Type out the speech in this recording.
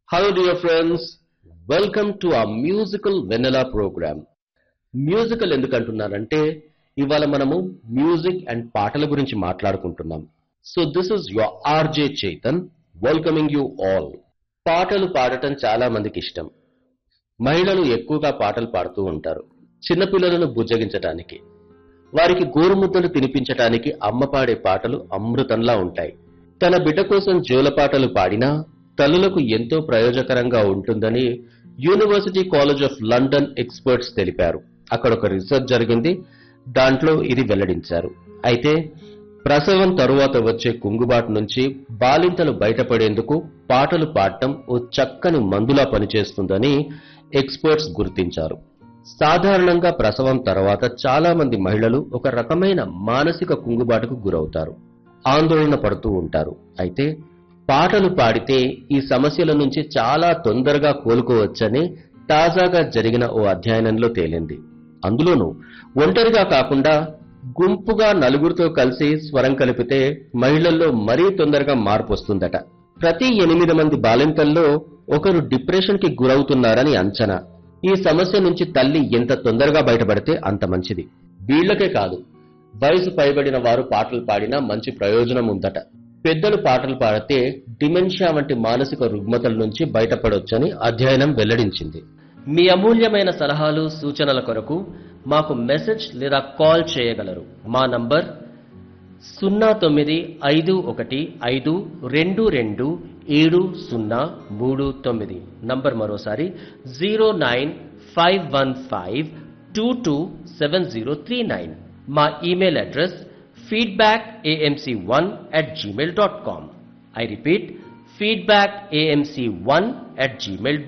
Hello dear friends, welcome to our musical vanilla program. Musical ఎందుకు అంటున్నానంటే ఇవాళ మనము మ్యూజిక్ అండ్ పాటల గురించి మాట్లాడుకుంటున్నాం so this is your RJ Chetan welcoming you all పాటలు పాడటం చాలా మందికి ఇష్టం మహిళలు ఎక్కువగా పాటలు పాడుతూ ఉంటారు చిన్నపిల్లలను బుజ్జగించటానికి వారికి గోరుముద్దలు తినిపించటానికి అమ్మ పాడే పాటలు అమృతంలా ఉంటాయి తన బిడ్డ కోసం జోలపాటలు పాడినా తల్లులకు ఎంతో ప్రయోజకరంగా ఉంటుందని university college of London experts తెలిపారు అక్కడ ఒక రీసెర్చ్ జరిగింది దాంట్లో ఇది వెల్లడించారు అయితే ప్రసవం తరువాత వచ్చే కుంగుబాటు నుంచి బాలింతలు బయటపడేందుకు పాటలు పాడటం ఓ చక్కని మందులా పనిచేస్తుందని ఎక్స్పర్ట్స్ గుర్తించారు సాధారణంగా ప్రసవం తర్వాత చాలా మంది మహిళలు ఒక రకమైన మానసిక కుంగుబాటుకు గురవుతారు ఆందోళన పడుతూ ఉంటారు అయితే పాటలు పాడితే ఈ సమస్యల నుంచి చాలా తొందరగా కోలుకోవచ్చని తాజాగా జరిగిన ఓ అధ్యయనంలో తేలింది అందులోనూ ఒంటరిగా కాకుండా గుంపుగా నలుగురితో కలిసి స్వరం కలిపితే మహిళల్లో మరీ తొందరగా మార్పు వస్తుందట ప్రతి ఎనిమిది మంది బాలింతల్లో ఒకరు డిప్రెషన్ కి గురవుతున్నారని అంచనా ఈ సమస్య నుంచి తల్లి ఎంత తొందరగా బయటపడితే అంత మంచిది వీళ్లకే కాదు వయసు పైబడిన వారు పాటలు పాడినా మంచి ప్రయోజనం ఉందట పెద్దలు పాటలు పాడితే డిమెన్షియా వంటి మానసిక రుగ్మతల నుంచి బయటపడొచ్చని అధ్యయనం వెల్లడించింది మీ అమూల్యమైన సలహాలు సూచనల కొరకు మాకు మెసేజ్ లేదా కాల్ చేయగలరు మా నంబర్ సున్నా తొమ్మిది ఐదు ఒకటి ఐదు రెండు రెండు ఏడు సున్నా మూడు తొమ్మిది నంబర్ మరోసారి zero nine five one five two two seven zero three nine మా email address feedback AMC one at Gmail dot com I repeat feedback AMC one at Gmail